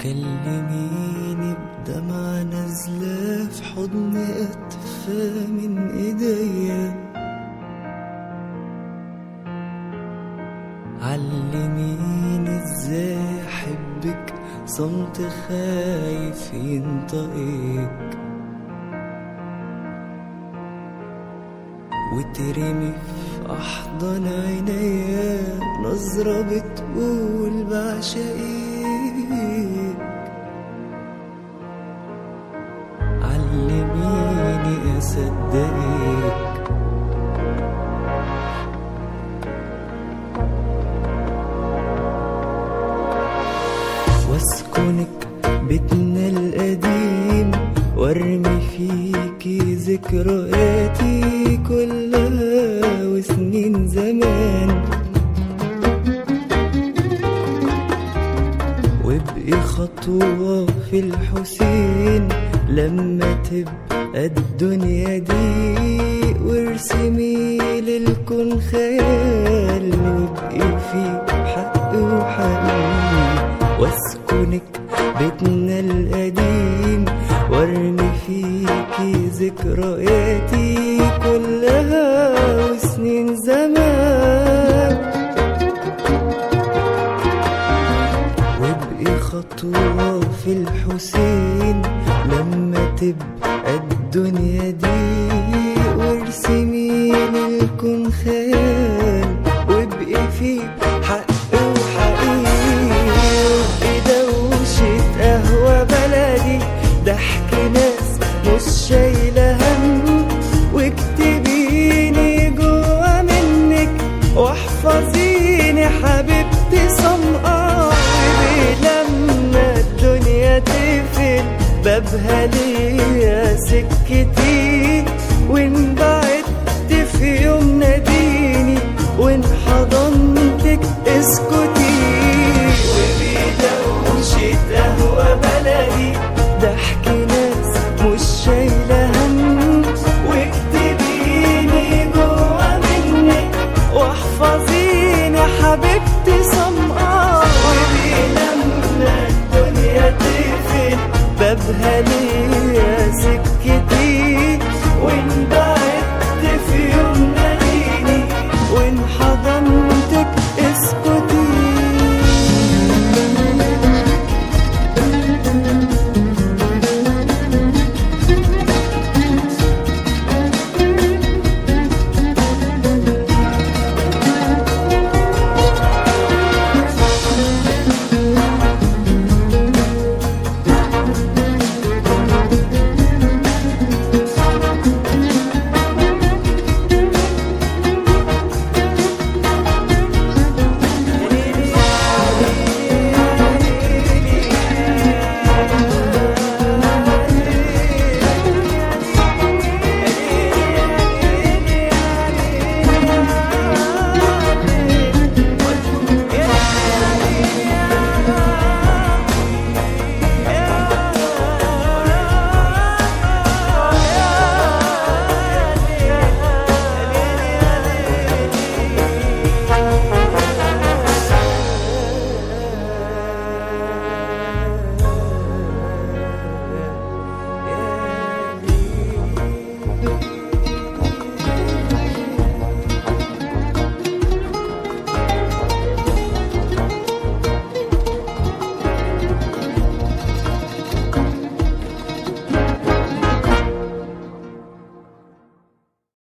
كلميني بدمعة نازلة في حضن أطفى من إيديا علميني ازاي احبك صمت خايف ينطقك وترمي في احضان عينيا نظرة بتقول بعشقك علميني اصدقك واسكنك بيتنا القديم وارمي فيكي ذكرياتي كلها وسنين زمان وابقي خطوة في الحسين لما تبقى الدنيا دي وارسمي للكون خيال وابقي فيه حق وحنين واسكنك بيتنا القديم وارمي فيكي ذكرياتي كلها وسنين زمان وابقي خطوة في الحسين لما تبقى الدنيا دي وارسمي للكون خيال وابقي فيه حق وحقيقي وابقي دوشة قهوة بلدي ضحك ناس مش شايلة هم واكتبيني جوا منك واحفظيني حبيبتي صمقة لما الدنيا تقفل بابها ليا سكتي وان بعدت في يوم ناديني وان حضنتك اسكت